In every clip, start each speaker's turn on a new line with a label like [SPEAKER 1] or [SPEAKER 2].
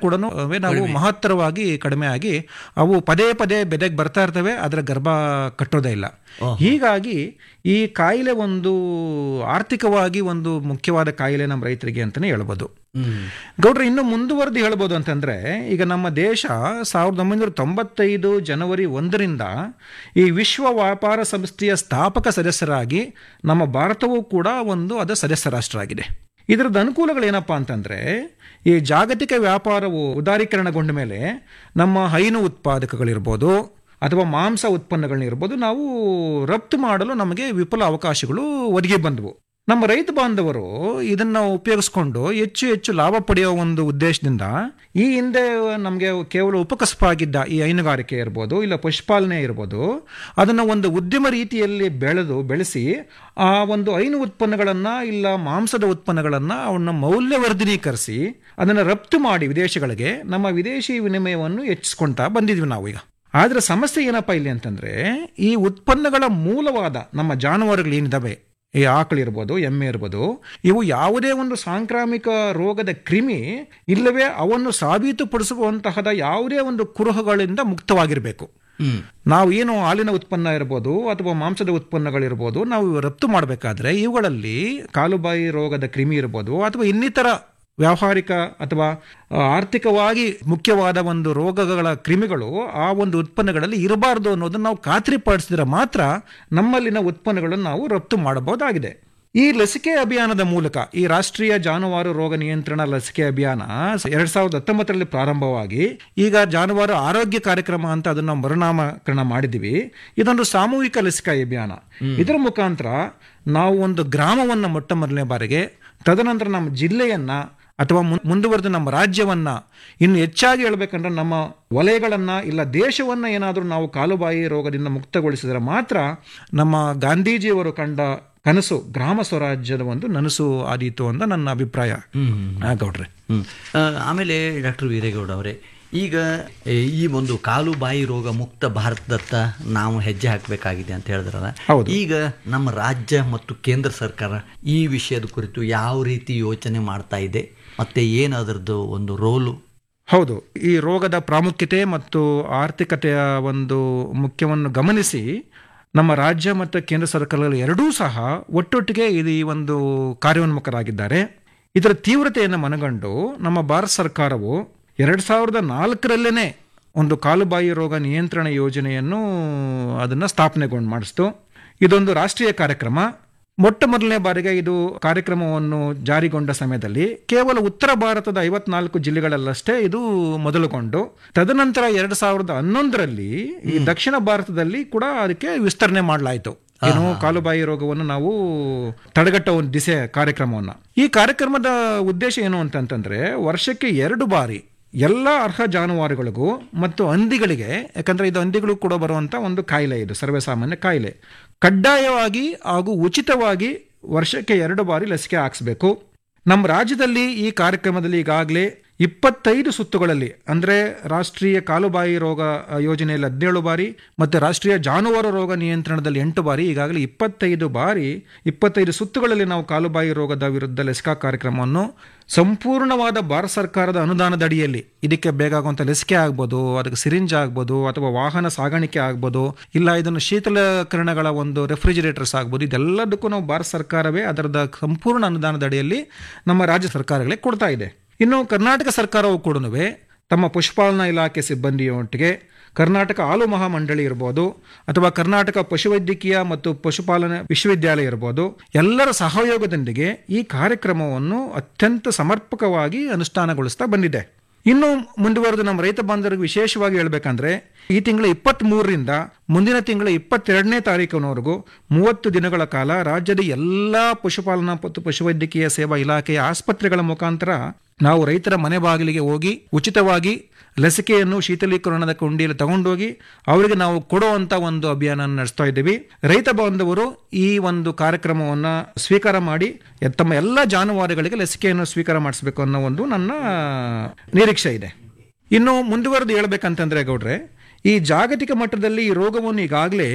[SPEAKER 1] ಕೂಡ ನಾವು ಮಹತ್ತರವಾಗಿ ಕಡಿಮೆ ಆಗಿ ಅವು ಪದೇ ಪದೇ ಬೆದೆಗೆ ಬರ್ತಾ ಇರ್ತವೆ ಅದರ ಗರ್ಭ ಕಟ್ಟೋದೇ ಇಲ್ಲ ಹೀಗಾಗಿ ಈ ಕಾಯಿಲೆ ಒಂದು ಆರ್ಥಿಕವಾಗಿ ಒಂದು ಮುಖ್ಯವಾದ ಕಾಯಿಲೆ ನಮ್ಮ ರೈತರಿಗೆ ಅಂತಾನೆ ಹೇಳ್ಬೋದು ಗೌಡ್ರೆ ಇನ್ನು ಮುಂದುವರೆದು ಹೇಳ್ಬೋದು ಅಂತಂದ್ರೆ ಈಗ ನಮ್ಮ ದೇಶ ಸಾವಿರದ ಒಂಬೈನೂರ ತೊಂಬತ್ತೈದು ಜನವರಿ ಒಂದರಿಂದ ಈ ವಿಶ್ವ ವ್ಯಾಪಾರ ಸಂಸ್ಥೆಯ ಸ್ಥಾಪಕ ಸದಸ್ಯರಾಗಿ ನಮ್ಮ ಭಾರತವೂ ಕೂಡ ಒಂದು ಅದರ ಸದಸ್ಯ ರಾಷ್ಟ್ರ ಆಗಿದೆ ಇದರದ ಅನುಕೂಲಗಳು ಏನಪ್ಪಾ ಅಂತಂದ್ರೆ ಈ ಜಾಗತಿಕ ವ್ಯಾಪಾರವು ಉದಾರೀಕರಣಗೊಂಡ ಮೇಲೆ ನಮ್ಮ ಹೈನು ಉತ್ಪಾದಕಗಳಿರ್ಬೋದು ಅಥವಾ ಮಾಂಸ ಉತ್ಪನ್ನಗಳನ್ನಿರ್ಬೋದು ನಾವು ರಫ್ತು ಮಾಡಲು ನಮಗೆ ವಿಪುಲ ಅವಕಾಶಗಳು ಒದಗಿ ಬಂದವು ನಮ್ಮ ರೈತ ಬಾಂಧವರು ಇದನ್ನ ಉಪಯೋಗಿಸ್ಕೊಂಡು ಹೆಚ್ಚು ಹೆಚ್ಚು ಲಾಭ ಪಡೆಯುವ ಒಂದು ಉದ್ದೇಶದಿಂದ ಈ ಹಿಂದೆ ನಮಗೆ ಕೇವಲ ಉಪಕಸಪಾಗಿದ್ದ ಈ ಹೈನುಗಾರಿಕೆ ಇರ್ಬೋದು ಇಲ್ಲ ಪಶುಪಾಲನೆ ಇರ್ಬೋದು ಅದನ್ನ ಒಂದು ಉದ್ಯಮ ರೀತಿಯಲ್ಲಿ ಬೆಳೆದು ಬೆಳೆಸಿ ಆ ಒಂದು ಹೈನು ಉತ್ಪನ್ನಗಳನ್ನ ಇಲ್ಲ ಮಾಂಸದ ಉತ್ಪನ್ನಗಳನ್ನ ಅವನ್ನ ಮೌಲ್ಯವರ್ಧನೀಕರಿಸಿ ಅದನ್ನ ರಫ್ತು ಮಾಡಿ ವಿದೇಶಗಳಿಗೆ ನಮ್ಮ ವಿದೇಶಿ ವಿನಿಮಯವನ್ನು ಹೆಚ್ಚಿಸ್ಕೊಂತಾ ಬಂದಿದ್ವಿ ನಾವು ಈಗ ಆದ್ರೆ ಸಮಸ್ಯೆ ಏನಪ್ಪಾ ಇಲ್ಲಿ ಅಂತಂದ್ರೆ ಈ ಉತ್ಪನ್ನಗಳ ಮೂಲವಾದ ನಮ್ಮ ಜಾನುವಾರುಗಳು ಏನಿದಾವೆ ಈ ಆಕಳು ಇರ್ಬೋದು ಎಮ್ಮೆ ಇರ್ಬೋದು ಇವು ಯಾವುದೇ ಒಂದು ಸಾಂಕ್ರಾಮಿಕ ರೋಗದ ಕ್ರಿಮಿ ಇಲ್ಲವೇ ಅವನ್ನು ಸಾಬೀತುಪಡಿಸುವಂತಹದ ಯಾವುದೇ ಒಂದು ಕುರುಹುಗಳಿಂದ ಮುಕ್ತವಾಗಿರಬೇಕು ನಾವು ಏನು ಹಾಲಿನ ಉತ್ಪನ್ನ ಇರ್ಬೋದು ಅಥವಾ ಮಾಂಸದ ಉತ್ಪನ್ನಗಳಿರ್ಬೋದು ನಾವು ರಫ್ತು ಮಾಡಬೇಕಾದ್ರೆ ಇವುಗಳಲ್ಲಿ ಕಾಲುಬಾಯಿ ರೋಗದ ಕ್ರಿಮಿ ಇರ್ಬೋದು ಅಥವಾ ಇನ್ನಿತರ ವ್ಯಾವಹಾರಿಕ ಅಥವಾ ಆ, ಆರ್ಥಿಕವಾಗಿ ಮುಖ್ಯವಾದ ಒಂದು ರೋಗಗಳ ಕ್ರಿಮಿಗಳು ಆ ಒಂದು ಉತ್ಪನ್ನಗಳಲ್ಲಿ ಇರಬಾರ್ದು ಅನ್ನೋದನ್ನು ನಾವು ಖಾತ್ರಿಪಡಿಸಿದ್ರೆ ಮಾತ್ರ ನಮ್ಮಲ್ಲಿನ ಉತ್ಪನ್ನಗಳನ್ನು ನಾವು ರಫ್ತು ಮಾಡಬಹುದಾಗಿದೆ ಈ ಲಸಿಕೆ ಅಭಿಯಾನದ ಮೂಲಕ ಈ ರಾಷ್ಟ್ರೀಯ ಜಾನುವಾರು ರೋಗ ನಿಯಂತ್ರಣ ಲಸಿಕೆ ಅಭಿಯಾನ ಎರಡ್ ಸಾವಿರದ ಹತ್ತೊಂಬತ್ತರಲ್ಲಿ ಪ್ರಾರಂಭವಾಗಿ ಈಗ ಜಾನುವಾರು ಆರೋಗ್ಯ ಕಾರ್ಯಕ್ರಮ ಅಂತ ಅದನ್ನ ನಾವು ಮರುನಾಮಕರಣ ಮಾಡಿದ್ದೀವಿ ಇದೊಂದು ಸಾಮೂಹಿಕ ಲಸಿಕಾ ಅಭಿಯಾನ ಇದರ ಮುಖಾಂತರ ನಾವು ಒಂದು ಗ್ರಾಮವನ್ನು ಮೊಟ್ಟ ಮೊದಲನೇ ಬಾರಿಗೆ ತದನಂತರ ನಮ್ಮ ಜಿಲ್ಲೆಯನ್ನ ಅಥವಾ ಮುನ್- ಮುಂದುವರೆದ ನಮ್ಮ ರಾಜ್ಯವನ್ನ ಇನ್ನು ಹೆಚ್ಚಾಗಿ ಹೇಳ್ಬೇಕಂದ್ರೆ ನಮ್ಮ ವಲಯಗಳನ್ನ ಇಲ್ಲ ದೇಶವನ್ನ ಏನಾದರೂ ನಾವು ಕಾಲುಬಾಯಿ ರೋಗದಿಂದ ಮುಕ್ತಗೊಳಿಸಿದ್ರೆ ಮಾತ್ರ ನಮ್ಮ ಗಾಂಧೀಜಿಯವರು ಕಂಡ ಕನಸು ಗ್ರಾಮ ಸ್ವರಾಜ್ಯದ ಒಂದು ನನಸು ಆದೀತು ಅಂತ ನನ್ನ ಅಭಿಪ್ರಾಯ ಆ, ಗೌಡ್ರೆ
[SPEAKER 2] ಹ್ಮ್. ಆ, ಆಮೇಲೆ ಡಾಕ್ಟರ್ ವೀರೇಗೌಡ ಅವರೇ ಈಗ ಏ, ಈ ಒಂದು ಕಾಲು ಬಾಯಿ ರೋಗ ಮುಕ್ತ ಭಾರತದತ್ತ ನಾವು ಹೆಜ್ಜೆ ಹಾಕಬೇಕಾಗಿದೆ ಅಂತ ಹೇಳಿದ್ರಲ್ಲ
[SPEAKER 1] ಹೌದು.
[SPEAKER 2] ಈಗ ನಮ್ಮ ರಾಜ್ಯ ಮತ್ತು ಕೇಂದ್ರ ಸರ್ಕಾರ ಈ ವಿಷಯದ ಕುರಿತು ಯಾವ ರೀತಿ ಯೋಚನೆ ಮಾಡ್ತಾ ಇದೆ ಮತ್ತೆ ಏನು ಅದರದ್ದು ಒಂದು ರೋಲು
[SPEAKER 1] ಹೌದು ಈ ರೋಗದ ಪ್ರಾಮುಖ್ಯತೆ ಮತ್ತು ಆರ್ಥಿಕತೆಯ ಒಂದು ಮುಖ್ಯವನ್ನು ಗಮನಿಸಿ ನಮ್ಮ ರಾಜ್ಯ ಮತ್ತು ಕೇಂದ್ರ ಸರ್ಕಾರಗಳು ಎರಡೂ ಸಹ ಒಟ್ಟೊಟ್ಟಿಗೆ ಇದು ಈ ಒಂದು ಕಾರ್ಯೋನ್ಮುಖರಾಗಿದ್ದಾರೆ ಇದರ ತೀವ್ರತೆಯನ್ನು ಮನಗಂಡು ನಮ್ಮ ಭಾರತ ಸರ್ಕಾರವು ಎರಡು ಸಾವಿರದ ನಾಲ್ಕರಲ್ಲೇ ಒಂದು ಕಾಲುಬಾಯಿ ರೋಗ ನಿಯಂತ್ರಣ ಯೋಜನೆಯನ್ನು ಅದನ್ನು ಸ್ಥಾಪನೆಗೊಂಡು ಮಾಡಿಸ್ತು ಇದೊಂದು ರಾಷ್ಟ್ರೀಯ ಕಾರ್ಯಕ್ರಮ ಮೊಟ್ಟ ಮೊದಲನೇ ಬಾರಿಗೆ ಇದು ಕಾರ್ಯಕ್ರಮವನ್ನು ಜಾರಿಗೊಂಡ ಸಮಯದಲ್ಲಿ ಕೇವಲ ಉತ್ತರ ಭಾರತದ ಐವತ್ನಾಲ್ಕು ಜಿಲ್ಲೆಗಳಲ್ಲಷ್ಟೇ ಇದು ಮೊದಲುಗೊಂಡು ತದನಂತರ ಎರಡು ಸಾವಿರದ ಹನ್ನೊಂದರಲ್ಲಿ ಈ ದಕ್ಷಿಣ ಭಾರತದಲ್ಲಿ ಕೂಡ ಅದಕ್ಕೆ ವಿಸ್ತರಣೆ ಮಾಡಲಾಯಿತು ಏನು ಕಾಲುಬಾಯಿ ರೋಗವನ್ನು ನಾವು ತಡೆಗಟ್ಟುವ ಒಂದು ದಿಸೆ ಕಾರ್ಯಕ್ರಮವನ್ನ ಈ ಕಾರ್ಯಕ್ರಮದ ಉದ್ದೇಶ ಏನು ಅಂತಂತಂದ್ರೆ ವರ್ಷಕ್ಕೆ ಎರಡು ಬಾರಿ ಎಲ್ಲ ಅರ್ಹ ಜಾನುವಾರುಗಳಿಗೂ ಮತ್ತು ಹಂದಿಗಳಿಗೆ ಯಾಕಂದ್ರೆ ಇದು ಹಂದಿಗಳು ಕೂಡ ಬರುವಂತ ಒಂದು ಕಾಯಿಲೆ ಇದು ಸರ್ವೇಸಾಮಾನ್ಯ ಕಾಯಿಲೆ ಕಡ್ಡಾಯವಾಗಿ ಹಾಗೂ ಉಚಿತವಾಗಿ ವರ್ಷಕ್ಕೆ ಎರಡು ಬಾರಿ ಲಸಿಕೆ ಹಾಕಿಸ್ಬೇಕು ನಮ್ಮ ರಾಜ್ಯದಲ್ಲಿ ಈ ಕಾರ್ಯಕ್ರಮದಲ್ಲಿ ಈಗಾಗಲೇ ಇಪ್ಪತ್ತೈದು ಸುತ್ತುಗಳಲ್ಲಿ ಅಂದರೆ ರಾಷ್ಟ್ರೀಯ ಕಾಲುಬಾಯಿ ರೋಗ ಆ, ಯೋಜನೆಯಲ್ಲಿ ಹದಿನೇಳು ಬಾರಿ ಮತ್ತು ರಾಷ್ಟ್ರೀಯ ಜಾನುವಾರು ರೋಗ ನಿಯಂತ್ರಣದಲ್ಲಿ ಎಂಟು ಬಾರಿ ಈಗಾಗಲೇ ಇಪ್ಪತ್ತೈದು ಬಾರಿ ಇಪ್ಪತ್ತೈದು ಸುತ್ತುಗಳಲ್ಲಿ ನಾವು ಕಾಲುಬಾಯಿ ರೋಗದ ವಿರುದ್ಧ ಲಸಿಕಾ ಕಾರ್ಯಕ್ರಮವನ್ನು ಸಂಪೂರ್ಣವಾದ ಭಾರತ ಸರ್ಕಾರದ ಅನುದಾನದ ಅಡಿಯಲ್ಲಿ ಇದಕ್ಕೆ ಬೇಕಾಗುವಂಥ ಲಸಿಕೆ ಆಗ್ಬೋದು ಅದಕ್ಕೆ ಸಿರಿಂಜ್ ಆಗ್ಬೋದು ಅಥವಾ ವಾಹನ ಸಾಗಾಣಿಕೆ ಆಗ್ಬೋದು ಇಲ್ಲ ಇದನ್ನು ಶೀತಲಕರಣಗಳ ಒಂದು ರೆಫ್ರಿಜಿರೇಟರ್ಸ್ ಆಗ್ಬೋದು ಇದೆಲ್ಲದಕ್ಕೂ ನಾವು ಭಾರತ ಸರ್ಕಾರವೇ ಅದರದ ಸಂಪೂರ್ಣ ಅನುದಾನದ ಅಡಿಯಲ್ಲಿ ನಮ್ಮ ರಾಜ್ಯ ಸರ್ಕಾರಗಳೇ ಕೊಡ್ತಾ ಇದೆ ಇನ್ನು ಕರ್ನಾಟಕ ಸರ್ಕಾರವು ಕೂಡ ತಮ್ಮ ಪಶುಪಾಲನಾ ಇಲಾಖೆ ಸಿಬ್ಬಂದಿಯೊಟ್ಟಿಗೆ ಕರ್ನಾಟಕ ಹಾಲು ಮಹಾಮಂಡಳಿ ಇರ್ಬೋದು ಅಥವಾ ಕರ್ನಾಟಕ ಪಶುವೈದ್ಯಕೀಯ ಮತ್ತು ಪಶುಪಾಲನಾ ವಿಶ್ವವಿದ್ಯಾಲಯ ಇರ್ಬೋದು ಎಲ್ಲರ ಸಹಯೋಗದೊಂದಿಗೆ ಈ ಕಾರ್ಯಕ್ರಮವನ್ನು ಅತ್ಯಂತ ಸಮರ್ಪಕವಾಗಿ ಅನುಷ್ಠಾನಗೊಳಿಸ್ತಾ ಬಂದಿದೆ ಇನ್ನು ಮುಂದುವರೆದು ನಮ್ಮ ರೈತ ಬಾಂಧವರಿಗೆ ವಿಶೇಷವಾಗಿ ಹೇಳ್ಬೇಕಂದ್ರೆ ಈ ತಿಂಗಳ ಇಪ್ಪತ್ತ್ ಮೂರರಿಂದ ಮುಂದಿನ ತಿಂಗಳ ಇಪ್ಪತ್ತೆರಡನೇ ತಾರೀಕಿನವರೆಗೂ ಮೂವತ್ತು ದಿನಗಳ ಕಾಲ ರಾಜ್ಯದ ಎಲ್ಲಾ ಪಶುಪಾಲನಾ ಮತ್ತು ಪಶುವೈದ್ಯಕೀಯ ಸೇವಾ ಇಲಾಖೆಯ ಆಸ್ಪತ್ರೆಗಳ ಮುಖಾಂತರ ನಾವು ರೈತರ ಮನೆ ಬಾಗಿಲಿಗೆ ಹೋಗಿ ಉಚಿತವಾಗಿ ಲಸಿಕೆಯನ್ನು ಶೀತಲೀಕರಣದ ಕೊಂಡಿಯಲ್ಲಿ ತಗೊಂಡೋಗಿ ಅವರಿಗೆ ನಾವು ಕೊಡುವಂತ ಒಂದು ಅಭಿಯಾನ ನಡೆಸ್ತಾ ಇದ್ದೀವಿ ರೈತ ಬಾಂಧವರು ಈ ಒಂದು ಕಾರ್ಯಕ್ರಮವನ್ನ ಸ್ವೀಕಾರ ಮಾಡಿ ತಮ್ಮ ಎಲ್ಲ ಜಾನುವಾರುಗಳಿಗೆ ಲಸಿಕೆಯನ್ನು ಸ್ವೀಕಾರ ಮಾಡಿಸಬೇಕು ಅನ್ನೋ ಒಂದು ನನ್ನ ನಿರೀಕ್ಷೆ ಇದೆ ಇನ್ನು ಮುಂದುವರೆದು ಹೇಳ್ಬೇಕಂತಂದ್ರೆ ಗೌಡ್ರೆ ಈ ಜಾಗತಿಕ ಮಟ್ಟದಲ್ಲಿ ಈ ರೋಗವನ್ನು ಈಗಾಗಲೇ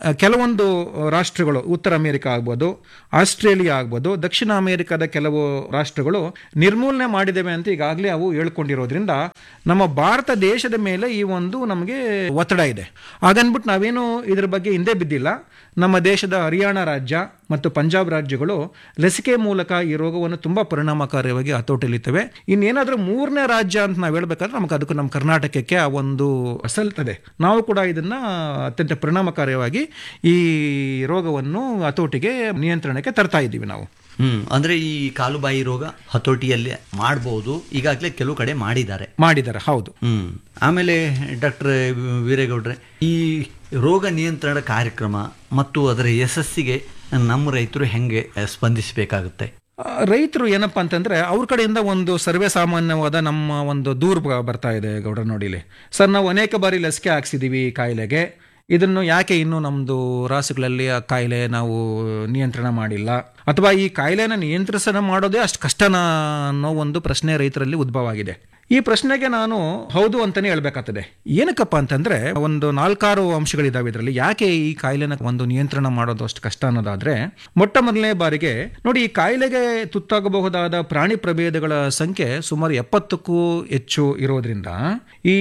[SPEAKER 1] ಆ, ಕೆಲವೊಂದು ರಾಷ್ಟ್ರಗಳು ಉತ್ತರ ಅಮೆರಿಕ ಆಗ್ಬೋದು ಆಸ್ಟ್ರೇಲಿಯಾ ಆಗ್ಬೋದು ದಕ್ಷಿಣ ಅಮೆರಿಕದ ಕೆಲವು ರಾಷ್ಟ್ರಗಳು ನಿರ್ಮೂಲನೆ ಮಾಡಿದ್ದೇವೆ ಅಂತ ಈಗಾಗಲೇ ಅವು ಹೇಳ್ಕೊಂಡಿರೋದ್ರಿಂದ ನಮ್ಮ ಭಾರತ ದೇಶದ ಮೇಲೆ ಈ ಒಂದು ನಮಗೆ ಒತ್ತಡ ಇದೆ ಹಾಗನ್ಬಿಟ್ಟು ನಾವೇನು ಇದ್ರ ಬಗ್ಗೆ ಹಿಂದೆ ಬಿದ್ದಿಲ್ಲ ನಮ್ಮ ದೇಶದ ಹರಿಯಾಣ ರಾಜ್ಯ ಮತ್ತು ಪಂಜಾಬ್ ರಾಜ್ಯಗಳು ಲಸಿಕೆ ಮೂಲಕ ಈ ರೋಗವನ್ನು ತುಂಬಾ ಪರಿಣಾಮಕಾರಿಯಾಗಿ ಹತೋಟಿಲಿರ್ತವೆ ಇನ್ನೇನಾದ್ರೂ ಮೂರನೇ ರಾಜ್ಯ ಅಂತ ನಾವು ಹೇಳ್ಬೇಕಾದ್ರೆ ನಮಗೆ ಅದಕ್ಕೂ ನಮ್ಮ ಕರ್ನಾಟಕಕ್ಕೆ ಆ ಒಂದು ಸಲ್ತದೆ ನಾವು ಕೂಡ ಇದನ್ನ ಅತ್ಯಂತ ಪರಿಣಾಮಕಾರಿಯಾಗಿ ಈ ರೋಗವನ್ನು ಹತೋಟಿಗೆ ನಿಯಂತ್ರಣಕ್ಕೆ ತರ್ತಾ ಇದ್ದೀವಿ ನಾವು
[SPEAKER 2] ಹ್ಮ್ ಅಂದ್ರೆ ಈ ಕಾಲುಬಾಯಿ ರೋಗ ಹತೋಟಿಯಲ್ಲಿ ಮಾಡಬಹುದು ಈಗಾಗಲೇ ಕೆಲವು ಕಡೆ ಮಾಡಿದ್ದಾರೆ
[SPEAKER 1] ಮಾಡಿದ್ದಾರೆ ಹೌದು
[SPEAKER 2] ಹ್ಮ್ ಆಮೇಲೆ ಡಾಕ್ಟರ್ ವೀರೇಗೌಡ್ರೆ ಈ ರೋಗ ನಿಯಂತ್ರಣ ಕಾರ್ಯಕ್ರಮ ಮತ್ತು ಅದರ ಯಶಸ್ಸಿಗೆ ನಮ್ಮ ರೈತರು ಹೆಂಗೆ ಸ್ಪಂದಿಸಬೇಕಾಗುತ್ತೆ
[SPEAKER 1] ಆ, ರೈತರು ಏನಪ್ಪಾ ಅಂತಂದ್ರೆ ಅವ್ರ ಕಡೆಯಿಂದ ಒಂದು ಸರ್ವೇ ಸಾಮಾನ್ಯವಾದ ನಮ್ಮ ಒಂದು ದೂರು ಬ- ಬರ್ತಾ ಇದೆ ಗೌಡ್ರ ನೋಡಿಲಿ ಸರ್ ನಾವು ಅನೇಕ ಬಾರಿ ಲಸಿಕೆ ಹಾಕ್ಸಿದೀವಿ ಈ ಕಾಯಿಲೆಗೆ ಇದನ್ನು ಯಾಕೆ ಇನ್ನೂ ನಮ್ಮದು ರಾಸುಗಳಲ್ಲಿ ಆ ಕಾಯಿಲೆ ನಾವು ನಿಯಂತ್ರಣ ಮಾಡಿಲ್ಲ ಅಥವಾ ಈ ಕಾಯಿಲೆನ ನಿಯಂತ್ರಿಸನ ಮಾಡೋದೇ ಅಷ್ಟು ಕಷ್ಟನಾ ಅನ್ನೋ ಒಂದು ಪ್ರಶ್ನೆ ರೈತರಲ್ಲಿ ಉದ್ಭವ ಆಗಿದೆ ಈ ಪ್ರಶ್ನೆಗೆ ನಾನು ಹೌದು ಅಂತಾನೆ ಹೇಳ್ಬೇಕಾಗ್ತದೆ ಏನಕ್ಕಪ್ಪ ಅಂತಂದ್ರೆ ಒಂದು ನಾಲ್ಕಾರು ಅಂಶಗಳಿದಾವೆ ಇದರಲ್ಲಿ ಯಾಕೆ ಈ ಕಾಯಿಲೆನ ಒಂದು ನಿಯಂತ್ರಣ ಮಾಡೋದು ಅಷ್ಟು ಕಷ್ಟ ಅನ್ನೋದಾದ್ರೆ ಮೊಟ್ಟ ಮೊದಲನೇ ಬಾರಿಗೆ ನೋಡಿ ಈ ಕಾಯಿಲೆಗೆ ತುತ್ತಾಗಬಹುದಾದ ಪ್ರಾಣಿ ಪ್ರಭೇದಗಳ ಸಂಖ್ಯೆ ಸುಮಾರು ಎಪ್ಪತ್ತಕ್ಕೂ ಹೆಚ್ಚು ಇರೋದ್ರಿಂದ ಈ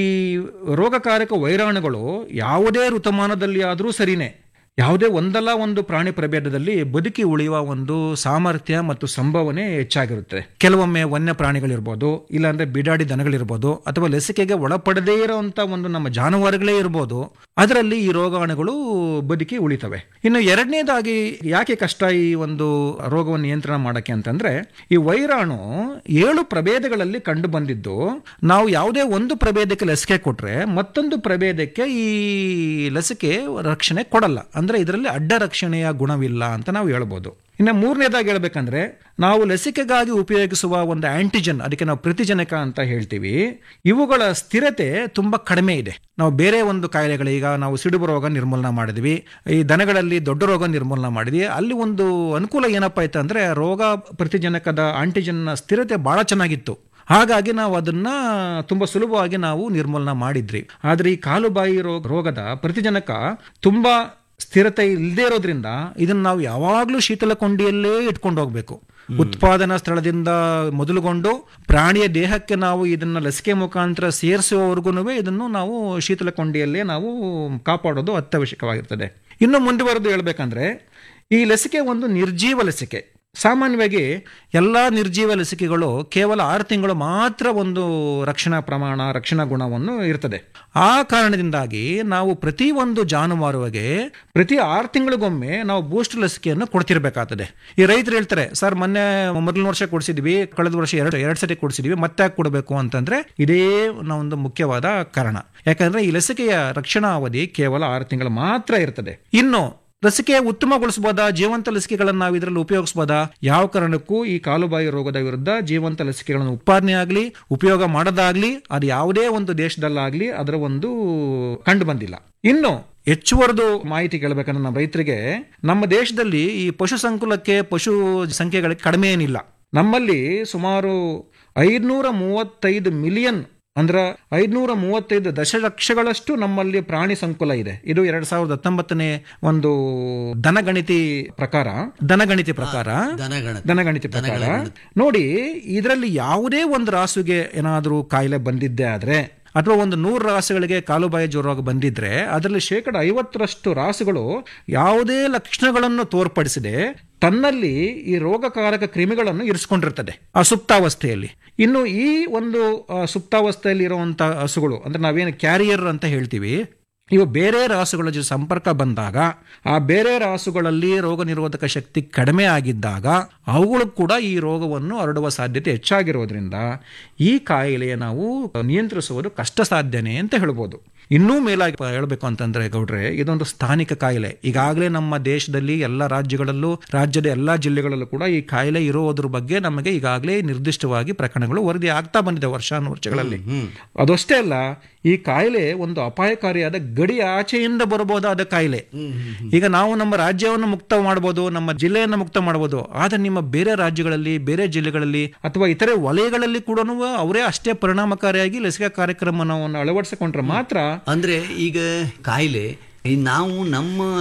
[SPEAKER 1] ರೋಗಕಾರಕ ವೈರಾಣುಗಳು ಯಾವುದೇ ಋತುಮಾನದಲ್ಲಿ ಆದರೂ ಸರಿನೇ ಯಾವುದೇ ಒಂದಲ್ಲ ಒಂದು ಪ್ರಾಣಿ ಪ್ರಭೇದದಲ್ಲಿ ಬದುಕಿ ಉಳಿಯುವ ಒಂದು ಸಾಮರ್ಥ್ಯ ಮತ್ತು ಸಂಭವನೆ ಹೆಚ್ಚಾಗಿರುತ್ತೆ ಕೆಲವೊಮ್ಮೆ ವನ್ಯ ಪ್ರಾಣಿಗಳಿರ್ಬೋದು ಇಲ್ಲಾಂದ್ರೆ ಬಿಡಾಡಿ ದನಗಳಿರ್ಬೋದು ಅಥವಾ ಲಸಿಕೆಗೆ ಒಳಪಡದೇ ಇರುವಂತ ಒಂದು ನಮ್ಮ ಜಾನುವಾರುಗಳೇ ಇರ್ಬೋದು ಅದರಲ್ಲಿ ಈ ರೋಗಾಣುಗಳು ಬದುಕಿ ಉಳಿತವೆ ಇನ್ನು ಎರಡನೇದಾಗಿ ಯಾಕೆ ಕಷ್ಟ ಈ ಒಂದು ರೋಗವನ್ನು ನಿಯಂತ್ರಣ ಮಾಡಕ್ಕೆ ಅಂತಂದ್ರೆ ಈ ವೈರಾಣು ಏಳು ಪ್ರಭೇದಗಳಲ್ಲಿ ಕಂಡು ಬಂದಿದ್ದು ನಾವು ಯಾವುದೇ ಒಂದು ಪ್ರಭೇದಕ್ಕೆ ಲಸಿಕೆ ಕೊಟ್ರೆ ಮತ್ತೊಂದು ಪ್ರಭೇದಕ್ಕೆ ಈ ಲಸಿಕೆ ರಕ್ಷಣೆ ಕೊಡಲ್ಲ ಅಂದ್ರೆ ಇದರಲ್ಲಿ ಅಡ್ಡ ರಕ್ಷಣೆಯ ಗುಣವಿಲ್ಲ ಅಂತ ನಾವು ಹೇಳ್ಬೋದು ಇನ್ನು ಮೂರನೇದಾಗಿ ಹೇಳ್ಬೇಕಂದ್ರೆ ನಾವು ಲಸಿಕೆಗಾಗಿ ಉಪಯೋಗಿಸುವ ಒಂದು ಆಂಟಿಜನ್ ಅದಕ್ಕೆ ನಾವು ಪ್ರತಿಜನಕ ಅಂತ ಹೇಳ್ತೀವಿ ಇವುಗಳ ಸ್ಥಿರತೆ ತುಂಬಾ ಕಡಿಮೆ ಇದೆ ನಾವು ಬೇರೆ ಒಂದು ಕಾಯಿಲೆಗಳು ಈಗ ನಾವು ಸಿಡುಬು ರೋಗ ನಿರ್ಮೂಲನೆ ಮಾಡಿದ್ವಿ ಈ ದನಗಳಲ್ಲಿ ದೊಡ್ಡ ರೋಗ ನಿರ್ಮೂಲನೆ ಮಾಡಿದ್ವಿ ಅಲ್ಲಿ ಒಂದು ಅನುಕೂಲ ಏನಪ್ಪಾ ಆಯ್ತು ಅಂದ್ರೆ ರೋಗ ಪ್ರತಿಜನಕದ ಆಂಟಿಜನ್ನ ಸ್ಥಿರತೆ ಬಹಳ ಚೆನ್ನಾಗಿತ್ತು ಹಾಗಾಗಿ ನಾವು ಅದನ್ನ ತುಂಬಾ ಸುಲಭವಾಗಿ ನಾವು ನಿರ್ಮೂಲನ ಮಾಡಿದ್ರಿ ಆದ್ರೆ ಈ ಕಾಲುಬಾಯಿ ರೋಗ ರೋಗದ ಪ್ರತಿಜನಕ ತುಂಬಾ ಸ್ಥಿರತೆ ಇಲ್ಲದೆ ಇರೋದ್ರಿಂದ ಇದನ್ನ ನಾವು ಯಾವಾಗಲೂ ಶೀತಲ ಕೊಂಡಿಯಲ್ಲೇ ಇಟ್ಕೊಂಡು ಹೋಗ್ಬೇಕು ಉತ್ಪಾದನಾ ಸ್ಥಳದಿಂದ ಮೊದಲುಗೊಂಡು ಪ್ರಾಣಿಯ ದೇಹಕ್ಕೆ ನಾವು ಇದನ್ನ ಲಸಿಕೆ ಮುಖಾಂತರ ಸೇರಿಸುವವರೆಗೂ ಇದನ್ನು ನಾವು ಶೀತಲ ಕೊಂಡಿಯಲ್ಲೇ ನಾವು ಕಾಪಾಡೋದು ಅತ್ಯವಶ್ಯಕವಾಗಿರ್ತದೆ ಇನ್ನು ಮುಂದುವರೆದು ಹೇಳ್ಬೇಕಂದ್ರೆ ಈ ಲಸಿಕೆ ಒಂದು ನಿರ್ಜೀವ ಲಸಿಕೆ ಸಾಮಾನ್ಯವಾಗಿ ಎಲ್ಲ ನಿರ್ಜೀವ ಲಸಿಕೆಗಳು ಕೇವಲ ಆರು ತಿಂಗಳು ಮಾತ್ರ ಒಂದು ರಕ್ಷಣಾ ಪ್ರಮಾಣ ರಕ್ಷಣಾ ಗುಣವನ್ನು ಇರ್ತದೆ ಆ ಕಾರಣದಿಂದಾಗಿ ನಾವು ಪ್ರತಿ ಒಂದು ಜಾನುವಾರುವಿಗೆ ಪ್ರತಿ ಆರು ತಿಂಗಳಿಗೊಮ್ಮೆ ನಾವು ಬೂಸ್ಟ್ ಲಸಿಕೆಯನ್ನು ಕೊಡ್ತಿರ್ಬೇಕಾಗ್ತದೆ ಈ ರೈತರು ಹೇಳ್ತಾರೆ ಸರ್ ಮೊನ್ನೆ ಮೊದಲನೇ ವರ್ಷ ಕೊಡಿಸಿದ್ವಿ ಕಳೆದ ವರ್ಷ ಎರಡು ಎರಡು ಸತಿ ಕೊಡಿಸಿದ್ವಿ ಮತ್ತೆ ಯಾಕೆ ಕೊಡಬೇಕು ಅಂತಂದ್ರೆ ಇದೇ ಒಂದು ಮುಖ್ಯವಾದ ಕಾರಣ ಯಾಕಂದ್ರೆ ಈ ಲಸಿಕೆಯ ರಕ್ಷಣಾ ಅವಧಿ ಕೇವಲ ಆರು ತಿಂಗಳು ಮಾತ್ರ ಇರ್ತದೆ ಇನ್ನು ಲಸಿಕೆ ಉತ್ತಮಗೊಳಿಸಬಹುದಾ ಜೀವಂತ ಲಸಿಕೆಗಳನ್ನು ನಾವು ಇದರಲ್ಲಿ ಉಪಯೋಗಿಸಬಹುದಾ ಯಾವ ಕಾರಣಕ್ಕೂ ಈ ಕಾಲುಬಾಯಿ ರೋಗದ ವಿರುದ್ಧ ಜೀವಂತ ಲಸಿಕೆಗಳನ್ನು ಉತ್ಪಾದನೆ ಆಗಲಿ ಉಪಯೋಗ ಮಾಡೋದಾಗ್ಲಿ ಅದು ಯಾವುದೇ ಒಂದು ದೇಶದಲ್ಲಾಗ್ಲಿ ಅದರ ಒಂದು ಕಂಡು ಬಂದಿಲ್ಲ ಇನ್ನು ಹೆಚ್ಚುವರೆದು ಮಾಹಿತಿ ಕೇಳಬೇಕಂದ್ರೆ ನಮ್ಮ ರೈತರಿಗೆ ನಮ್ಮ ದೇಶದಲ್ಲಿ ಈ ಪಶು ಸಂಕುಲಕ್ಕೆ ಪಶು ಸಂಖ್ಯೆಗಳಿಗೆ ಕಡಿಮೆ ಏನಿಲ್ಲ ನಮ್ಮಲ್ಲಿ ಸುಮಾರು ಐದ್ನೂರ ಮೂವತ್ತೈದು ಮಿಲಿಯನ್ ಅಂದ್ರ ಐದ್ನೂರ ಮೂವತ್ತೈದು ದಶಲಕ್ಷಗಳಷ್ಟು ನಮ್ಮಲ್ಲಿ ಪ್ರಾಣಿ ಸಂಕುಲ ಇದೆ ಇದು ಎರಡ್ ಸಾವಿರದ ಹತ್ತೊಂಬತ್ತನೇ ಒಂದು ದನಗಣಿತಿ ಪ್ರಕಾರ ದನಗಣಿತಿ ಪ್ರಕಾರ
[SPEAKER 2] ದನಗಣತಿ.
[SPEAKER 1] ದನಗಣಿತಿ ಪ್ರಕಾರ ನೋಡಿ ಇದರಲ್ಲಿ ಯಾವುದೇ ಒಂದು ರಾಸುಗೆ ಏನಾದರೂ ಕಾಯಿಲೆ ಬಂದಿದ್ದೆ ಆದ್ರೆ ಅಥವಾ ಒಂದು ನೂರು ರಾಸುಗಳಿಗೆ ಕಾಲುಬಾಯಿ ಜ್ವರ ಬಂದಿದ್ರೆ ಅದರಲ್ಲಿ ಶೇಕಡ ಐವತ್ತರಷ್ಟು ರಾಸುಗಳು ಯಾವುದೇ ಲಕ್ಷಣಗಳನ್ನು ತೋರ್ಪಡಿಸದೆ ತನ್ನಲ್ಲಿ ಈ ರೋಗಕಾರಕ ಕ್ರಿಮಿಗಳನ್ನು ಇರಿಸ್ಕೊಂಡಿರ್ತದೆ ಆ ಸುಪ್ತಾವಸ್ಥೆಯಲ್ಲಿ ಇನ್ನು ಈ ಒಂದು ಆ, ಸುಪ್ತಾವಸ್ಥೆಯಲ್ಲಿ ಇರುವಂತಹ ಹಸುಗಳು ಅಂದ್ರೆ ನಾವೇನು ಕ್ಯಾರಿಯರ್ ಅಂತ ಹೇಳ್ತೀವಿ ಇವು ಬೇರೆ ರಾಸುಗಳ ಜೊತೆ ಸಂಪರ್ಕ ಬಂದಾಗ ಆ ಬೇರೆ ರಾಸುಗಳಲ್ಲಿ ರೋಗ ನಿರೋಧಕ ಶಕ್ತಿ ಕಡಿಮೆ ಆಗಿದ್ದಾಗ ಅವುಗಳು ಕೂಡ ಈ ರೋಗವನ್ನು ಹರಡುವ ಸಾಧ್ಯತೆ ಹೆಚ್ಚಾಗಿರೋದ್ರಿಂದ ಈ ಕಾಯಿಲೆಯ ನಾವು ನಿಯಂತ್ರಿಸುವುದು ಕಷ್ಟ ಸಾಧ್ಯನೇ ಅಂತ ಹೇಳ್ಬೋದು ಇನ್ನೂ ಮೇಲಾಗಿ ಹೇಳಬೇಕು ಅಂತಂದ್ರೆ ಗೌಡ್ರೆ ಇದೊಂದು ಸ್ಥಾನಿಕ ಕಾಯಿಲೆ ಈಗಾಗಲೇ ನಮ್ಮ ದೇಶದಲ್ಲಿ ಎಲ್ಲ ರಾಜ್ಯಗಳಲ್ಲೂ ರಾಜ್ಯದ ಎಲ್ಲಾ ಜಿಲ್ಲೆಗಳಲ್ಲೂ ಕೂಡ ಈ ಕಾಯಿಲೆ ಇರೋದ್ರ ಬಗ್ಗೆ ನಮಗೆ ಈಗಾಗಲೇ ನಿರ್ದಿಷ್ಟವಾಗಿ ಪ್ರಕರಣಗಳು ವರದಿ ಆಗ್ತಾ ಬಂದಿದೆ ವರ್ಷಾನುವರ್ಷಗಳಲ್ಲಿ ಅದಷ್ಟೇ ಅಲ್ಲ ಈ ಕಾಯಿಲೆ ಒಂದು ಅಪಾಯಕಾರಿಯಾದ ಗಡಿ ಆಚೆಯಿಂದ ಬರಬಹುದಾದ ಕಾಯಿಲೆ ಈಗ ನಾವು ನಮ್ಮ ರಾಜ್ಯವನ್ನು ಮುಕ್ತ ಮಾಡಬಹುದು ನಮ್ಮ ಜಿಲ್ಲೆಯನ್ನು ಮುಕ್ತ ಮಾಡಬಹುದು ಆದ್ರೆ ನಿಮ್ಮ ಬೇರೆ ರಾಜ್ಯಗಳಲ್ಲಿ ಬೇರೆ ಜಿಲ್ಲೆಗಳಲ್ಲಿ ಅಥವಾ ಇತರೆ ವಲಯಗಳಲ್ಲಿ ಕೂಡ ಅವರೇ ಅಷ್ಟೇ ಪರಿಣಾಮಕಾರಿಯಾಗಿ ಲಸಿಕಾ ಕಾರ್ಯಕ್ರಮವನ್ನು ಅಳವಡಿಸಿಕೊಂಡ್ರೆ ಮಾತ್ರ
[SPEAKER 2] ಅಂದ್ರೆ ಈಗ ಕಾಯಿಲೆ ಈ ನಾವು ನಮ್ಮ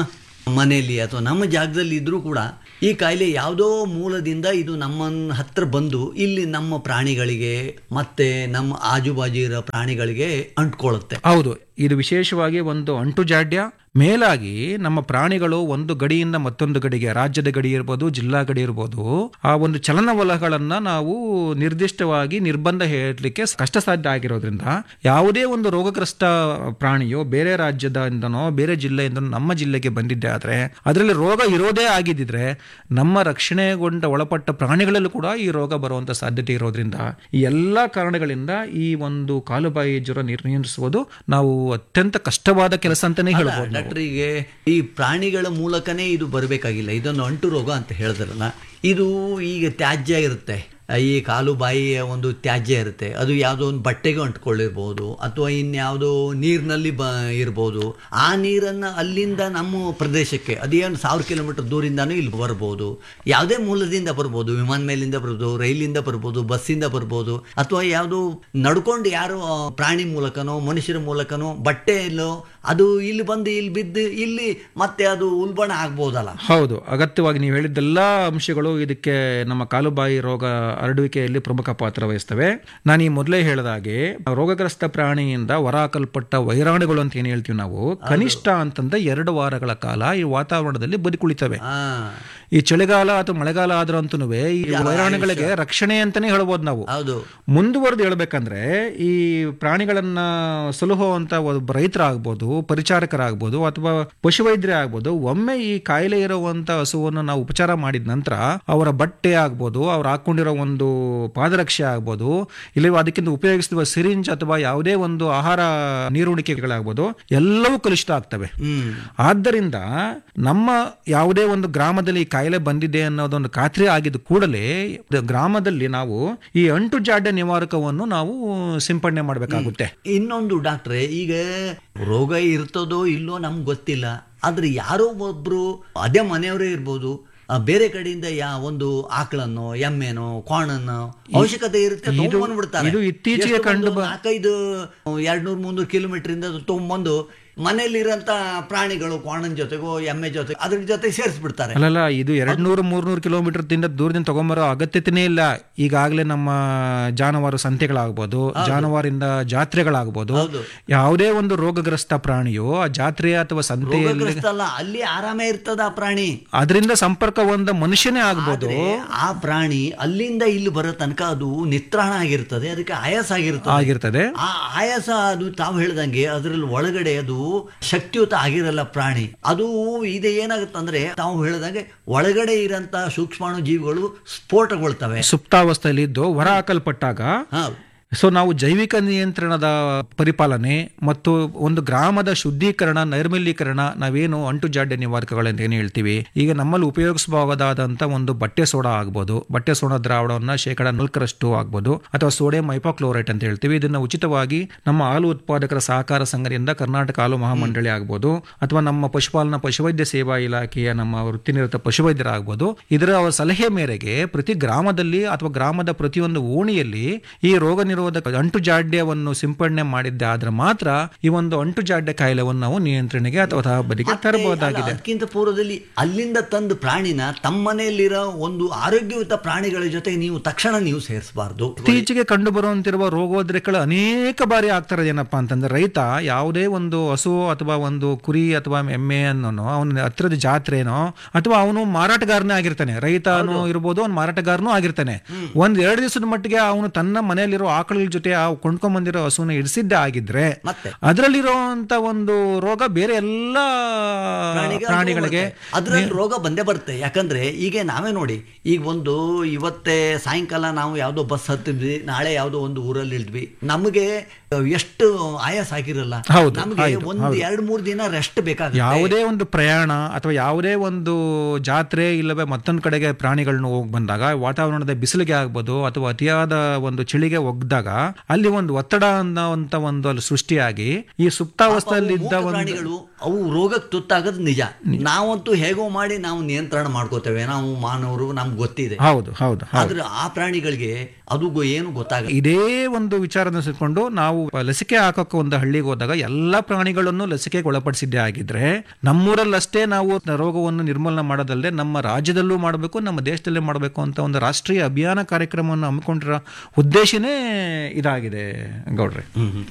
[SPEAKER 2] ಮನೆಯಲ್ಲಿ ಅಥವಾ ನಮ್ಮ ಜಾಗದಲ್ಲಿ ಇದ್ರೂ ಕೂಡ ಈ ಕಾಯಿಲೆ ಯಾವುದೋ ಮೂಲದಿಂದ ಇದು ನಮ್ಮ ಹತ್ರ ಬಂದು ಇಲ್ಲಿ ನಮ್ಮ ಪ್ರಾಣಿಗಳಿಗೆ ಮತ್ತೆ ನಮ್ಮ ಆಜುಬಾಜು ಇರೋ ಪ್ರಾಣಿಗಳಿಗೆ ಅಂಟ್ಕೊಳ್ಳುತ್ತೆ
[SPEAKER 1] ಹೌದು ಇದು ವಿಶೇಷವಾಗಿ ಒಂದು ಅಂಟು ಜಾಡ್ಯ ಮೇಲಾಗಿ ನಮ್ಮ ಪ್ರಾಣಿಗಳು ಒಂದು ಗಡಿಯಿಂದ ಮತ್ತೊಂದು ಗಡಿಗೆ ರಾಜ್ಯದ ಗಡಿ ಇರ್ಬೋದು ಜಿಲ್ಲಾ ಗಡಿ ಇರ್ಬೋದು ಆ ಒಂದು ಚಲನವಲಗಳನ್ನ ನಾವು ನಿರ್ದಿಷ್ಟವಾಗಿ ನಿರ್ಬಂಧ ಹೇಳಲಿಕ್ಕೆ ಕಷ್ಟ ಸಾಧ್ಯ ಆಗಿರೋದ್ರಿಂದ ಯಾವುದೇ ಒಂದು ರೋಗಗ್ರಸ್ತ ಪ್ರಾಣಿಯು ಬೇರೆ ರಾಜ್ಯದಿಂದನೋ ಬೇರೆ ಜಿಲ್ಲೆಯಿಂದನೋ ನಮ್ಮ ಜಿಲ್ಲೆಗೆ ಬಂದಿದ್ದೆ ಆದ್ರೆ ಅದರಲ್ಲಿ ರೋಗ ಇರೋದೇ ಆಗಿದ್ದಿದ್ರೆ ನಮ್ಮ ರಕ್ಷಣೆಗೊಂಡ ಒಳಪಟ್ಟ ಪ್ರಾಣಿಗಳಲ್ಲೂ ಕೂಡ ಈ ರೋಗ ಬರುವಂತ ಸಾಧ್ಯತೆ ಇರೋದ್ರಿಂದ ಈ ಎಲ್ಲಾ ಕಾರಣಗಳಿಂದ ಈ ಒಂದು ಕಾಲುಬಾಯಿ ಜ್ವರ ನಿರ್ಣಯಿಸುವುದು ನಾವು ಅತ್ಯಂತ ಕಷ್ಟವಾದ ಕೆಲಸ ಅಂತಾನೆ ಹೇಳ್ಬೋದು
[SPEAKER 2] ಡಾಕ್ಟರಿಗೆ ಈ ಪ್ರಾಣಿಗಳ ಮೂಲಕನೇ ಇದು ಬರಬೇಕಾಗಿಲ್ಲ ಇದೊಂದು ಅಂಟು ರೋಗ ಅಂತ ಹೇಳಿದ್ರಲ್ಲ ಇದು ಈಗ ತ್ಯಾಜ್ಯ ಇರುತ್ತೆ ಈ ಕಾಲು ಬಾಯಿಯ ಒಂದು ತ್ಯಾಜ್ಯ ಇರುತ್ತೆ ಅದು ಯಾವುದೋ ಒಂದು ಬಟ್ಟೆಗೆ ಅಂಟ್ಕೊಳ್ಳಿರ್ಬೋದು ಅಥವಾ ಇನ್ಯಾವುದೋ ನೀರಿನಲ್ಲಿ ಬ ಇರ್ಬೋದು ಆ ನೀರನ್ನು ಅಲ್ಲಿಂದ ನಮ್ಮ ಪ್ರದೇಶಕ್ಕೆ ಅದೇನು ಸಾವಿರ ಕಿಲೋಮೀಟರ್ ದೂರಿಂದನೂ ಇಲ್ಲಿ ಬರ್ಬೋದು ಯಾವುದೇ ಮೂಲದಿಂದ ಬರ್ಬೋದು ವಿಮಾನ ಮೇಲಿಂದ ಬರ್ಬೋದು ರೈಲಿಂದ ಬರ್ಬೋದು ಬಸ್ಸಿಂದ ಬರ್ಬೋದು ಅಥವಾ ಯಾವುದೋ ನಡ್ಕೊಂಡು ಯಾರೋ ಆ, ಪ್ರಾಣಿ ಮೂಲಕನೋ ಮನುಷ್ಯರ ಮೂಲಕನೋ ಬಟ್ಟೆಯಲ್ಲೋ ಅದು ಇಲ್ಲಿ ಬಂದು ಇಲ್ಲಿ ಬಿದ್ದು ಇಲ್ಲಿ ಮತ್ತೆ ಅದು ಉಲ್ಬಣ ಆಗ್ಬೋದಲ್ಲ
[SPEAKER 1] ಹೌದು ಅಗತ್ಯವಾಗಿ ನೀವು ಹೇಳಿದ್ದೆಲ್ಲ ಅಂಶಗಳು ಇದಕ್ಕೆ ನಮ್ಮ ಕಾಲುಬಾಯಿ ರೋಗ ಹರಡುವಿಕೆಯಲ್ಲಿ ಪ್ರಮುಖ ಪಾತ್ರ ವಹಿಸ್ತವೆ ನಾನು ಈ ಮೊದಲೇ ಹೇಳಿದಾಗೆ ರೋಗಗ್ರಸ್ತ ಪ್ರಾಣಿಯಿಂದ ಹೊರಹಾಕಲ್ಪಟ್ಟ ವೈರಾಣುಗಳು ಅಂತ ಏನ್ ಹೇಳ್ತೀವಿ ನಾವು ಕನಿಷ್ಠ ಅಂತಂದ್ರೆ ಎರಡು ವಾರಗಳ ಕಾಲ ಈ ವಾತಾವರಣದಲ್ಲಿ ಬದುಕುಳಿತವೆ
[SPEAKER 2] ಆ
[SPEAKER 1] ಈ ಚಳಿಗಾಲ ಅಥವಾ ಮಳೆಗಾಲ ಆದ್ರಂತೂ ಈ ವೈರಾಣುಗಳಿಗೆ ರಕ್ಷಣೆ ಅಂತಾನೆ ಹೇಳ್ಬೋದು ನಾವು
[SPEAKER 2] ಹೌದು
[SPEAKER 1] ಮುಂದುವರೆದು ಹೇಳ್ಬೇಕಂದ್ರೆ ಈ ಪ್ರಾಣಿಗಳನ್ನ ಸಲಹುವಂತ ಒಬ್ಬ ರೈತರಾಗ್ಬೋದು ಪರಿಚಾರಕರಾಗ್ಬೋದು ಅಥವಾ ಪಶುವೈದ್ಯರೇ ಆಗ್ಬೋದು ಒಮ್ಮೆ ಈ ಕಾಯಿಲೆ ಇರುವಂತ ಹಸುವನ್ನು ನಾವು ಉಪಚಾರ ಮಾಡಿದ ನಂತರ ಅವರ ಬಟ್ಟೆ ಆಗ್ಬೋದು ಅವ್ರು ಹಾಕೊಂಡಿರೋ ಒಂದು ಪಾದರಕ್ಷೆ ಆಗ್ಬೋದು ಇಲ್ಲಿ ಅದಕ್ಕಿಂತ ಉಪಯೋಗಿಸುವ ಸಿರಿಂಜ್ ಅಥವಾ ಯಾವುದೇ ಒಂದು ಆಹಾರ ನೀರುಣಿಕೆಗಳಾಗ್ಬೋದು ಎಲ್ಲವೂ ಕಲುಷಿತ ಆಗ್ತವೆ
[SPEAKER 2] ಹ್ಮ್
[SPEAKER 1] ಆದ್ದರಿಂದ ನಮ್ಮ ಯಾವುದೇ ಒಂದು ಗ್ರಾಮದಲ್ಲಿ ಈ ಕಾಯಿಲೆ ಬಂದಿದೆ ಅನ್ನೋದೊಂದು ಖಾತ್ರಿ ಆಗಿದ ಕೂಡಲೇ ಗ್ರಾಮದಲ್ಲಿ ನಾವು ಈ ಅಂಟು ಜಾಡ್ಯ ನಿವಾರಕವನ್ನು ನಾವು ಸಿಂಪಡಣೆ ಮಾಡಬೇಕಾಗುತ್ತೆ
[SPEAKER 2] ಇನ್ನೊಂದು ಡಾಕ್ಟ್ರೆ ಈಗ ರೋಗ ಇರ್ತದೋ ಇಲ್ಲೋ ನಮ್ಗೆ ಗೊತ್ತಿಲ್ಲ ಆದ್ರೆ ಯಾರೋ ಒಬ್ರು ಅದೇ ಮನೆಯವರೇ ಇರ್ಬೋದು ಆ, ಬೇರೆ ಕಡೆಯಿಂದ ಯಾ ಒಂದು ಆಕಳನ್ನೋ ಎಮ್ಮೆನೋ ಕೋಣನ್ನೋ ಅವಶ್ಯಕತೆ ಇರುತ್ತೆ ತಗೊಂಡ್ಬಂದ್ಬಿಡ್ತಾರೆ
[SPEAKER 1] ಇದು ಇತ್ತೀಚೆಗೆ
[SPEAKER 2] ಎಷ್ಟು
[SPEAKER 1] ಕಂಡು
[SPEAKER 2] ಒಂದು ನಾಲ್ಕೈದು ಎರಡ್ ನೂರ್ ಮುನ್ನೂರು ಕಿಲೋಮೀಟರ್ ಇಂದ ಅದು ತಗೊಂಡ್ಬಂದು ಮನೆಯಲ್ಲಿರೋಂಥ ಪ್ರಾಣಿಗಳು ಕೋಣನ ಜೊತೆಗೋ ಎಮ್ಮೆ ಜೊತೆ ಅದ್ರ ಜೊತೆ ಸೇರಿಸ್ಬಿಡ್ತಾರೆ
[SPEAKER 1] ಅಲ್ಲಲ್ಲ ಇದು ಎರಡ್ ನೂರು ಮೂರ್ನೂರು ಕಿಲೋಮೀಟರ್ ದಿಂದ ದೂರದಿಂದ ತಗೊಂಬರೋ ಅಗತ್ಯತೆನೇ ಇಲ್ಲ ಈಗಾಗಲೇ ನಮ್ಮ ಜಾನುವಾರು ಸಂತೆಗಳಾಗ್ಬೋದು ಜಾನುವಾರಿಂದ ಜಾತ್ರೆಗಳಾಗ್ಬೋದು
[SPEAKER 2] ಹೌದು.
[SPEAKER 1] ಯಾವುದೇ ಒಂದು ರೋಗಗ್ರಸ್ತ ಪ್ರಾಣಿಯು ಆ ಜಾತ್ರೆ ಅಥವಾ ಸಂತೆಯಲ್ಲಿ
[SPEAKER 2] ರೋಗಗ್ರಸ್ತ ಅಲ್ಲ ಅಲ್ಲಿ ಆರಾಮೇ ಇರ್ತದ ಆ ಪ್ರಾಣಿ
[SPEAKER 1] ಅದರಿಂದ ಸಂಪರ್ಕ ಹೊಂದ ಮನುಷ್ಯನೇ ಆಗ್ಬೋದು
[SPEAKER 2] ಆದ್ರೆ ಆ ಪ್ರಾಣಿ ಅಲ್ಲಿಂದ ಇಲ್ಲಿ ಬರೋ ತನಕ ಅದು ನಿತ್ರಾಣ ಆಗಿರ್ತದೆ ಅದಕ್ಕೆ ಆಯಾಸ ಆಗಿರ್ತದೆ
[SPEAKER 1] ಆಗಿರ್ತದೆ
[SPEAKER 2] ಆ ಆಯಾಸ ಅದು ತಾವು ಹೇಳ್ದಂಗೆ ಅದರಲ್ಲಿ ಒಳಗಡೆ ಅದು ಶಕ್ತಿಯುತ ಆಗಿರಲ್ಲ ಪ್ರಾಣಿ ಅದು ಇದು ಏನಾಗುತ್ತಂದ್ರೆ ತಾವು ಹೇಳ್ದಂಗೆ ಒಳಗಡೆ ಇರೋಂಥ ಸೂಕ್ಷ್ಮಾಣು ಜೀವಿಗಳು ಸ್ಫೋಟಗೊಳ್ತವೆ
[SPEAKER 1] ಸುಪ್ತಾವಸ್ಥೆಯಲ್ಲಿ ಇದ್ದು ಹೊರ ಹಾಕಲ್ಪಟ್ಟಾಗ
[SPEAKER 2] ಹಾ
[SPEAKER 1] ಸೊ ನಾವು ಜೈವಿಕ ನಿಯಂತ್ರಣದ ಪರಿಪಾಲನೆ ಮತ್ತು ಒಂದು ಗ್ರಾಮದ ಶುದ್ಧೀಕರಣ ನೈರ್ಮಲ್ಯೀಕರಣ ನಾವೇನು ಅಂಟು ಜಾಡ್ಯ ನಿವಾರಕಗಳಂತ ಏನು ಹೇಳ್ತೀವಿ ಈಗ ನಮ್ಮಲ್ಲಿ ಉಪಯೋಗಿಸಬಹುದಾದಂಥ ಒಂದು ಬಟ್ಟೆ ಸೋಡಾ ಆಗ್ಬೋದು ಬಟ್ಟೆ ಸೋಡಾ ದ್ರಾವಣವನ್ನ ಶೇಕಡ ನಾಲ್ಕರಷ್ಟು ಆಗ್ಬೋದು ಅಥವಾ ಸೋಡಿಯಂ ಹೈಪೋಕ್ಲೋರೈಟ್ ಅಂತ ಹೇಳ್ತೀವಿ ಇದನ್ನ ಉಚಿತವಾಗಿ ನಮ್ಮ ಹಾಲು ಉತ್ಪಾದಕರ ಸಹಕಾರ ಸಂಘದಿಂದ ಕರ್ನಾಟಕ ಹಾಲು ಮಹಾಮಂಡಳಿ ಆಗ್ಬೋದು ಅಥವಾ ನಮ್ಮ ಪಶುಪಾಲನಾ ಪಶುವೈದ್ಯ ಸೇವಾ ಇಲಾಖೆಯ ನಮ್ಮ ವೃತ್ತಿನಿರತ ಪಶುವೈದ್ಯರಾಗ್ಬೋದು ಇದರ ಅವರ ಸಲಹೆ ಮೇರೆಗೆ ಪ್ರತಿ ಗ್ರಾಮದಲ್ಲಿ ಅಥವಾ ಗ್ರಾಮದ ಪ್ರತಿಯೊಂದು ಓಣಿಯಲ್ಲಿ ಈ ರೋಗ ನಿರೋಧಕ ಅಂಟು ಜಾಡ್ಯವನ್ನು ಸಿಂಪಡಣೆ ಮಾಡಿದ್ದೆ ಆದ್ರೆ ಮಾತ್ರ ಈ ಒಂದು ಅಂಟು ಜಾಡ್ಯ ಕಾಯಿಲೆವನ್ನು ನಾವು ನಿಯಂತ್ರಣೆಗೆ ಅಥವಾ ಬದಿಗೆ ತರಬಹುದಾಗಿದೆ
[SPEAKER 2] ಅದಕ್ಕಿಂತ ಪೂರ್ವದಲ್ಲಿ ಅಲ್ಲಿಂದ ತಂದು ಪ್ರಾಣಿನ ತಮ್ಮ ಮನೆಯಲ್ಲಿರೋ ಒಂದು ಆರೋಗ್ಯಯುತ ಪ್ರಾಣಿಗಳ ಜೊತೆ ನೀವು ತಕ್ಷಣ ನೀವು ಸೇರಿಸಬಾರ್ದು
[SPEAKER 1] ಇತ್ತೀಚೆಗೆ ಕಂಡು ಬರುವಂತಿರುವ ರೋಗೋದ್ರೇಕಗಳು ಅನೇಕ ಬಾರಿ ಆಗ್ತಾರೆ ಏನಪ್ಪಾ ಅಂತಂದ್ರೆ ರೈತ ಯಾವುದೇ ಒಂದು ಹಸು ಅಥವಾ ಒಂದು ಕುರಿ ಅಥವಾ ಎಮ್ಮೆ ಅನ್ನೋನು ಅವನ ಹತ್ತಿರದ ಜಾತ್ರೆನೋ ಅಥವಾ ಅವನು ಮಾರಾಟಗಾರನೇ ಆಗಿರ್ತಾನೆ ರೈತನೂ ಇರ್ಬೋದು ಅವ್ನು ಮಾರಾಟಗಾರನೂ ಆಗಿರ್ತಾನೆ ಒಂದ್ ಎರಡು ದಿವಸದ ಮಟ್ಟಿಗೆ ಅವನು ತನ್ನ ಮನೆಯಲ್ಲಿರೋ ಆಕಳ ಜೊತೆ ಆ ಕೊಂಡ್ಕೊಂಡ್ ಬಂದಿರೋ ಹಸುನ ಇಡಿಸಿದ್ದೆ ಆಗಿದ್ರೆ
[SPEAKER 2] ಮತ್ತೆ
[SPEAKER 1] ಅದರಲ್ಲಿರುವಂತ ಒಂದು ರೋಗ ಬೇರೆ ಎಲ್ಲ ಪ್ರಾಣಿಗಳಿಗೆ
[SPEAKER 2] ಅದ್ರಲ್ಲಿ ರೋಗ ಬಂದೇ ಬರುತ್ತೆ ಯಾಕಂದ್ರೆ ಈಗ ನಾವೇ ನೋಡಿ ಈಗ ಒಂದು ಇವತ್ತೇ ಸಾಯಂಕಾಲ ನಾವು ಯಾವುದೋ ಬಸ್ ಹತ್ತಿದ್ವಿ ನಾಳೆ ಯಾವುದೋ ಒಂದು ಊರಲ್ಲಿ ಇಳಿದ್ವಿ ನಮಗೆ ಎಷ್ಟು ಆಯಾಸ ಆಗಿರಲ್ಲ
[SPEAKER 1] ಹೌದು,
[SPEAKER 2] ನಮಗೆ
[SPEAKER 1] ಹೌದು,
[SPEAKER 2] ಒಂದು ಎರಡು ಮೂರು ದಿನ ರೆಸ್ಟ್ ಬೇಕಾಗುತ್ತೆ
[SPEAKER 1] ಯಾವುದೇ ಒಂದು ಪ್ರಯಾಣ ಅಥವಾ ಯಾವುದೇ ಒಂದು ಜಾತ್ರೆ ಇಲ್ಲವೇ ಮತ್ತೊಂದು ಕಡೆಗೆ ಪ್ರಾಣಿಗಳನ್ನ ಹೋಗಿ ಬಂದಾಗ ವಾತಾವರಣದ ಬಿಸಿಲಿಗೆ ಆಗ್ಬೋದು ಅಥವಾ ಅತಿಯಾದ ಒಂದು ಚಳಿಗೆ ಒಗ್ದಾಗ ಅಲ್ಲಿ ಒಂದು ಒತ್ತಡ ಅನ್ನೋಂತ ಒಂದು ಅಲ್ಲಿ ಸೃಷ್ಟಿಯಾಗಿ ಈ ಸುಪ್ತಾವಸ್ಥೆಯಲ್ಲಿ ಇದ್ದ
[SPEAKER 2] ಮೂಕ
[SPEAKER 1] ಒಂದು
[SPEAKER 2] ಪ್ರಾಣಿಗಳು ಅವು ರೋಗಕ್ಕೆ ತುತ್ತಾಗೋದು ನಿಜ ನಾವಂತೂ ಹೇಗೋ ಮಾಡಿ ನಾವು ನಿಯಂತ್ರಣ ಮಾಡ್ಕೋತೇವೆ ನಾವು ಮಾನವರು ನಮ್ಗೆ ಗೊತ್ತಿದೆ
[SPEAKER 1] ಹೌದು ಹೌದು ಹೌದು
[SPEAKER 2] ಆದ್ರೆ ಆ ಪ್ರಾಣಿಗಳಿಗೆ ಅದು ಗೊ- ಏನು ಗೊತ್ತಾಗಲ್ಲ
[SPEAKER 1] ಇದೇ ಒಂದು ವಿಚಾರನ ಸೇರ್ಕೊಂಡು ನಾವು ಲಸಿಕೆ ಹಾಕೋಕೆ ಒಂದು ಹಳ್ಳಿಗೆ ಹೋದಾಗ ಎಲ್ಲ ಪ್ರಾಣಿಗಳನ್ನು ಲಸಿಕೆಗೆ ಒಳಪಡಿಸಿದ್ದೇ ಆಗಿದ್ರೆ ನಮ್ಮೂರಲ್ಲಷ್ಟೇ ನಾವು ರೋಗವನ್ನು ನಿರ್ಮೂಲನೆ ಮಾಡೋದಲ್ಲದೆ ನಮ್ಮ ರಾಜ್ಯದಲ್ಲೂ ಮಾಡಬೇಕು ನಮ್ಮ ದೇಶದಲ್ಲೇ ಮಾಡಬೇಕು ಅಂತ ಒಂದು ರಾಷ್ಟ್ರೀಯ ಅಭಿಯಾನ ಕಾರ್ಯಕ್ರಮವನ್ನು ಹಮ್ಮಿಕೊಂಡಿರೋ ಉದ್ದೇಶನೇ ಇದಾಗಿದೆ ಗೌಡ್ರೆ
[SPEAKER 2] ಹ್ಮ್ ಹ್ಮ್.